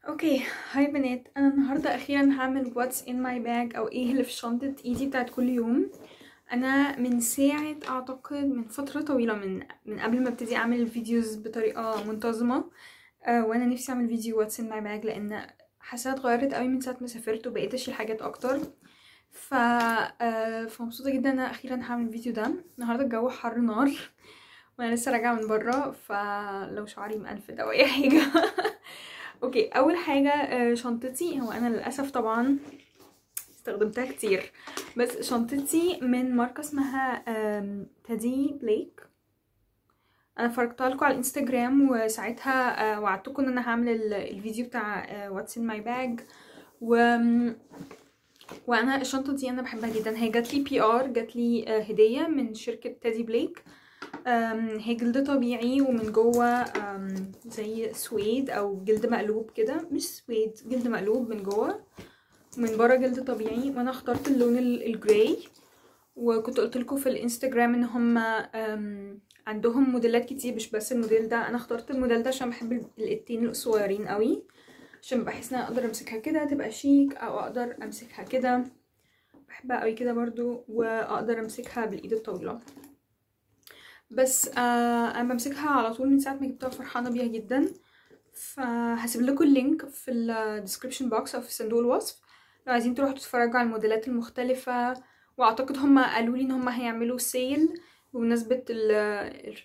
اوكي هاي بنات انا النهارده اخيرا هعمل واتس ان ماي باج او ايه اللي في شنطه ايدي بتاعت كل يوم انا من ساعه اعتقد من فتره طويله من من قبل ما ابتدي اعمل الفيديوز بطريقه منتظمه آه وانا نفسي اعمل فيديو واتس ان ماي باج لان حاسه اتغيرت قوي من ساعه ما سافرت وبقيت اشيل حاجات اكتر ف آه فمبسوطه جدا ان انا اخيرا هعمل الفيديو ده النهارده الجو حر نار وانا لسه راجعه من بره فلو شعري مقلفد او اي حاجه اوكي اول حاجه آه، شنطتي هو انا للاسف طبعا استخدمتها كتير بس شنطتي من ماركه اسمها آم، تادي بليك انا فرجتها لكم على الانستجرام وساعتها آه، وعدتكم ان انا هعمل ال- الفيديو بتاع واتس ان ماي باج و وانا الشنطه دي انا بحبها جدا هي جات لي بي ار جات لي آه، هديه من شركه تادي بليك أم، هي جلد طبيعي ومن جوه أم، زي سويد او جلد مقلوب كده مش سويد جلد مقلوب من جوه ومن بره جلد طبيعي وانا اخترت اللون ال- الجراي وكنت قلت لكم في الانستجرام ان هم عندهم موديلات كتير مش بس الموديل ده انا اخترت الموديل ده عشان بحب ال- الايدتين القصيرين قوي عشان بحس ان انا اقدر امسكها كده تبقى شيك او اقدر امسكها كده بحبها قوي كده برضو واقدر امسكها بالايد الطويله بس آه انا بمسكها على طول من ساعه ما جبتها فرحانه بيها جدا فهسيب لكم اللينك في الديسكريبشن بوكس او في صندوق الوصف لو عايزين تروحوا تتفرجوا على الموديلات المختلفه واعتقد هم قالوا لي ان هم هيعملوا سيل بمناسبه ال ال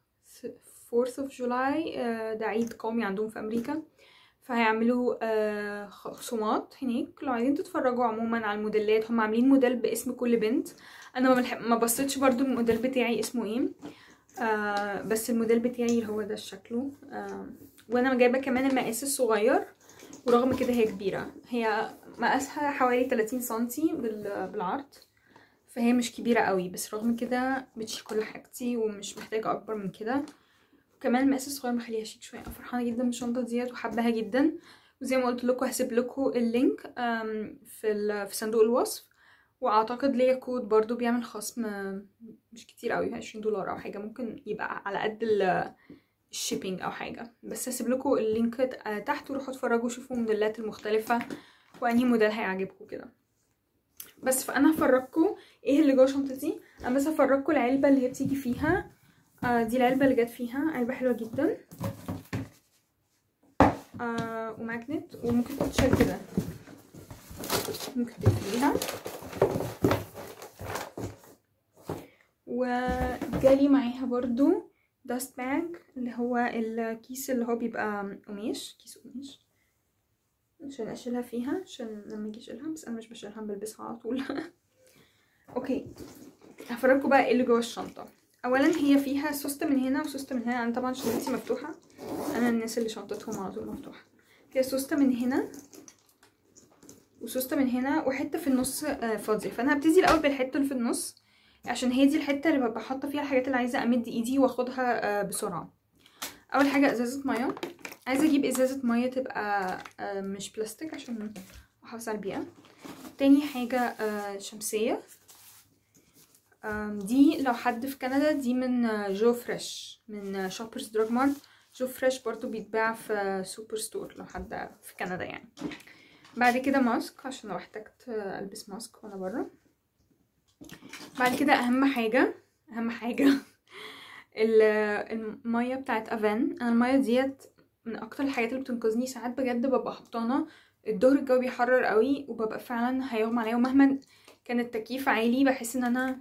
4th of July آه، ده عيد قومي عندهم في امريكا فهيعملوا آه، خصومات هناك لو عايزين تتفرجوا عموما على الموديلات هم عاملين موديل باسم كل بنت انا ما ملحق- ما بصيتش برضو الموديل بتاعي اسمه ايه آه بس الموديل بتاعي اللي هو ده شكله آه وانا جايبه كمان المقاس الصغير ورغم كده هي كبيره هي مقاسها حوالي 30 سنتي بال- بالعرض فهي مش كبيره قوي بس رغم كده بتشيل كل حاجتي ومش محتاجه اكبر من كده وكمان المقاس الصغير مخليها شيك شويه أنا فرحانه جدا بالشنطه ديت وحباها جدا وزي ما قلت لكم هسيب لكم اللينك آم، في ال- في صندوق الوصف واعتقد ليا كود برضو بيعمل خصم مش كتير قوي 20 دولار او حاجه ممكن يبقى على قد ال- الشيبينج او حاجه بس هسيب لكم اللينك تحت وروحوا اتفرجوا شوفوا الموديلات المختلفه وانهي موديل هيعجبكم كده بس فانا هفرجكم ايه اللي جوه شنطتي انا بس هفرجكم العلبه اللي هي بتيجي فيها آه دي العلبه اللي جت فيها علبه حلوه جدا آه وماجنت وممكن تتشال كده ممكن تقفليها وجالي معاها برضو داست باج اللي هو الكيس اللي هو بيبقى قماش كيس قماش عشان اشيلها فيها عشان لما اجي اشيلها بس انا مش بشيلها بلبسها على طول اوكي هفرجكم بقى ايه اللي جوه الشنطه اولا هي فيها سوسته من هنا وسوسته من هنا انا طبعا شنطتي مفتوحه انا الناس اللي شنطتهم على طول مفتوحه فيها سوسته من هنا وسوسته من هنا وحته في النص آه، فاضيه فانا هبتدي الاول بالحته اللي في النص عشان هي دي الحته اللي ببقى حاطه فيها الحاجات اللي عايزه امد ايدي واخدها آه، بسرعه اول حاجه ازازه ميه عايزه اجيب ازازه ميه تبقى آه، مش بلاستيك عشان احافظ على البيئه تاني حاجه آه، شمسيه آم، دي لو حد في كندا دي من آه، جو فريش من شوبرز دراج مارت جو فريش برضو بيتباع في سوبر ستور لو حد في كندا يعني بعد كده ماسك عشان لو احتجت آه، البس ماسك وانا بره بعد كده اهم حاجه اهم حاجه ال- الميه بتاعت افان انا الميه ديت من اكتر الحاجات اللي بتنقذني ساعات بجد ببقى حبطانه الظهر الجو بيحرر قوي وببقى فعلا هيغمى عليا ومهما كان التكييف عالي بحس ان انا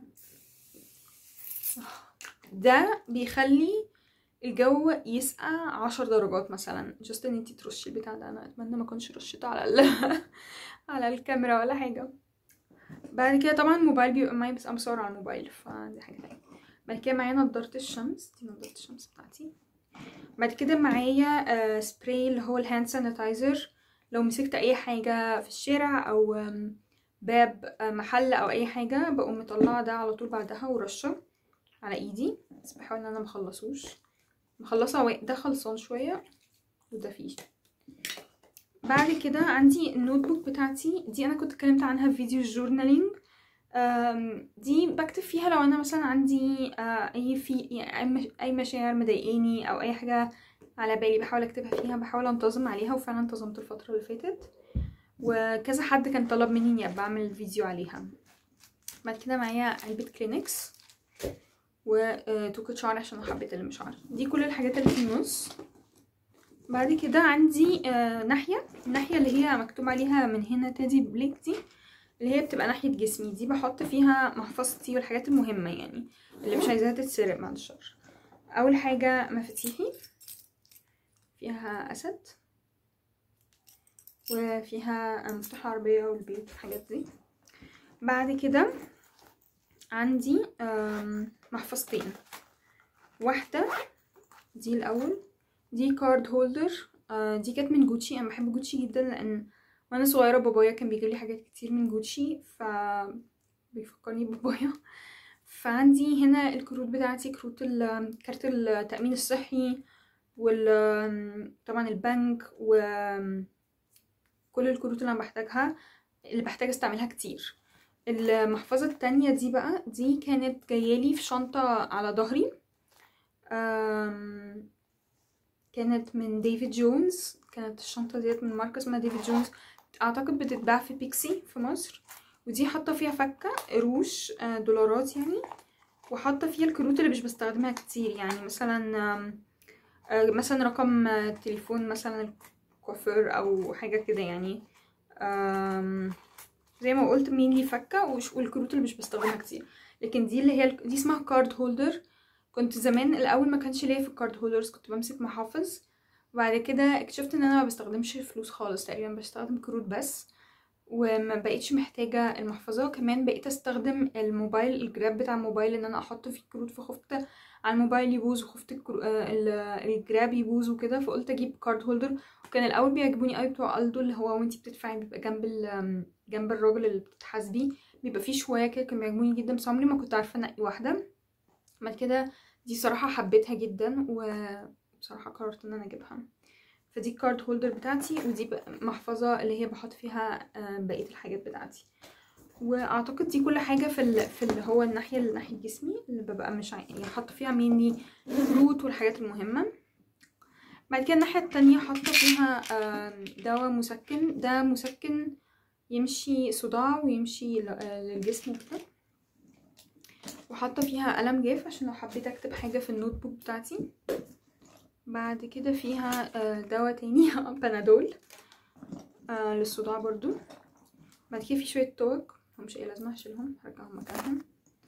ده بيخلي الجو يسقع عشر درجات مثلا جست ان انتي ترشي البتاع ده انا اتمنى ما اكونش رشيته على ال... على الكاميرا ولا حاجه بعد كده طبعا الموبايل بيبقى معايا بس انا بصور على الموبايل فدي حاجه تانية بعد كده معايا نضاره الشمس دي نضاره الشمس بتاعتي بعد كده معايا آه سبراي اللي هو الهاند سانيتايزر لو مسكت اي حاجه في الشارع او آم، باب آه، محل او اي حاجه بقوم مطلعه ده على طول بعدها ورشه على ايدي بس بحاول ان انا مخلصوش مخلصه و- ده خلصان شويه وده فيه بعد كده عندي النوت بوك بتاعتي دي انا كنت اتكلمت عنها في فيديو الجورنالينج أم، دي بكتب فيها لو انا مثلا عندي آه، اي في يعني أي مش- اي مشاعر مضايقاني او اي حاجه على بالي بحاول اكتبها فيها بحاول انتظم عليها وفعلا انتظمت الفتره اللي فاتت وكذا حد كان طلب مني اني ابقى اعمل فيديو عليها بعد كده معايا علبه كلينكس وتوكة شعر عشان حبيت اللي شعر دي كل الحاجات اللي في النص بعد كده عندي آه ناحيه الناحيه اللي هي مكتوب عليها من هنا تادي بليك دي اللي هي بتبقى ناحيه جسمي دي بحط فيها محفظتي والحاجات المهمه يعني اللي مش عايزاها تتسرق بعد الشر اول حاجه مفاتيحي فيها اسد وفيها مفتاح العربيه والبيت والحاجات دي بعد كده عندي محفظتين واحده دي الاول دي كارد هولدر دي كانت من جوتشي انا بحب جوتشي جدا لان وانا صغيره بابايا كان بيجيب لي حاجات كتير من جوتشي ف بيفكرني ببابايا فعندي هنا الكروت بتاعتي كروت كارت التأمين الصحي وال طبعا البنك و كل الكروت اللي انا بحتاجها اللي بحتاج استعملها كتير المحفظة التانية دي بقى دي كانت جايالي في شنطة على ظهري كانت من ديفيد جونز كانت الشنطة ديت من ماركة اسمها ديفيد جونز اعتقد بتتباع في بيكسي في مصر ودي حاطه فيها فكه قروش دولارات يعني وحاطه فيها الكروت اللي مش بستخدمها كتير يعني مثلا مثلا رقم تليفون مثلا الكوافير او حاجه كده يعني زي ما قلت مين فكه والكروت اللي مش بستخدمها كتير لكن دي اللي هي دي اسمها كارد هولدر كنت زمان الاول ما كانش ليا في الكارد هولدرز كنت بمسك محافظ وبعد كده اكتشفت ان انا ما بستخدمش فلوس خالص تقريبا بستخدم كروت بس وما بقيتش محتاجة المحفظة وكمان بقيت استخدم الموبايل الجراب بتاع الموبايل ان انا احط فيه كروت فخفت على الموبايل يبوظ وخفت الجراب يبوظ وكده فقلت اجيب كارد هولدر وكان الاول بيعجبوني قوي بتوع الدو اللي هو وانتي بتدفعي بيبقى جنب جنب الراجل اللي بتتحاسبيه بيبقى فيه شويه كده كان بيعجبوني جدا بس عمري ما كنت عارفه انقي واحده بعد كده دي صراحه حبيتها جدا وبصراحه قررت ان انا اجيبها فدي الكارد هولدر بتاعتي ودي محفظه اللي هي بحط فيها بقيه الحاجات بتاعتي واعتقد دي كل حاجه في ال... في اللي هو الناحيه اللي ناحيه جسمي اللي ببقى مش يعني حاطه فيها مينلي الكروت والحاجات المهمه بعد كده الناحيه التانية حاطه فيها دواء مسكن ده مسكن يمشي صداع ويمشي للجسم وكده وحاطه فيها قلم جاف عشان لو حبيت اكتب حاجه في النوت بوك بتاعتي بعد كده فيها دواء تاني بنادول للصداع برضو بعد كده في شويه توك مش اي لازمه هشيلهم هرجعهم مكانهم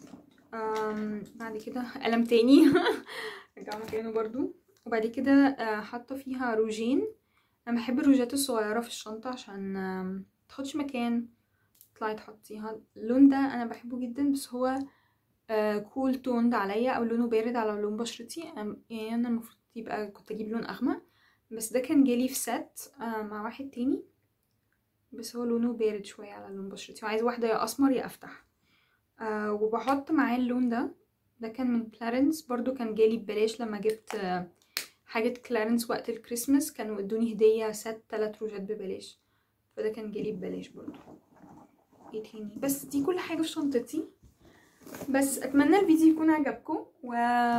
بعد كده قلم تاني هرجعه مكانه برضو وبعد كده حاطه فيها روجين انا بحب الروجات الصغيره في الشنطه عشان متاخدش مكان تطلعي تحطيها اللون ده انا بحبه جدا بس هو كول توند عليا او لونه بارد على لون بشرتي يعني انا المفروض يبقى كنت اجيب لون اغمق بس ده كان جالي في ست مع واحد تاني بس هو لونه بارد شويه على لون بشرتي وعايزه واحده يا اسمر يا افتح آه وبحط معاه اللون ده ده كان من كلارنس برضو كان جالي ببلاش لما جبت آه حاجة كلارنس وقت الكريسماس كانوا ادوني هدية ست تلات روجات ببلاش فده كان جالي ببلاش برضو ايه تاني بس دي كل حاجة في شنطتي بس اتمنى الفيديو يكون عجبكم و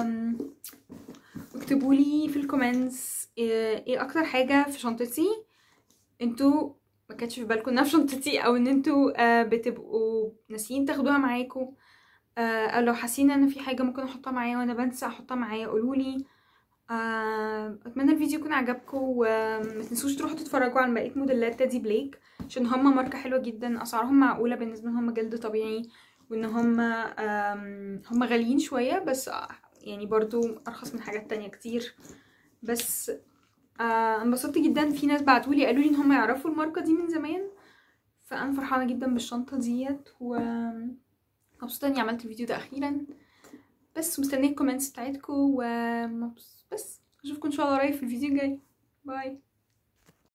واكتبوا لي في الكومنتس ايه اكتر حاجة في شنطتي انتوا ما كانتش في بالكم انها في شنطتي او ان انتوا آه بتبقوا ناسيين تاخدوها معاكم آه او لو حاسين ان في حاجه ممكن احطها معايا وانا بنسى احطها معايا قولولي آه اتمنى الفيديو يكون عجبكم وما تنسوش تروحوا تتفرجوا على بقيه موديلات تادي بليك عشان هما ماركه حلوه جدا اسعارهم معقوله بالنسبه ان هما جلد طبيعي وان هما هما غاليين شويه بس يعني برضو ارخص من حاجات تانية كتير بس انبسطت جدا في ناس بعتولي قالوا لي ان هم يعرفوا الماركه دي من زمان فانا فرحانه جدا بالشنطه ديت و مبسوطه اني عملت الفيديو ده اخيرا بس مستنيه الكومنتس بتاعتكم و بس اشوفكم ان شاء الله قريب في الفيديو الجاي باي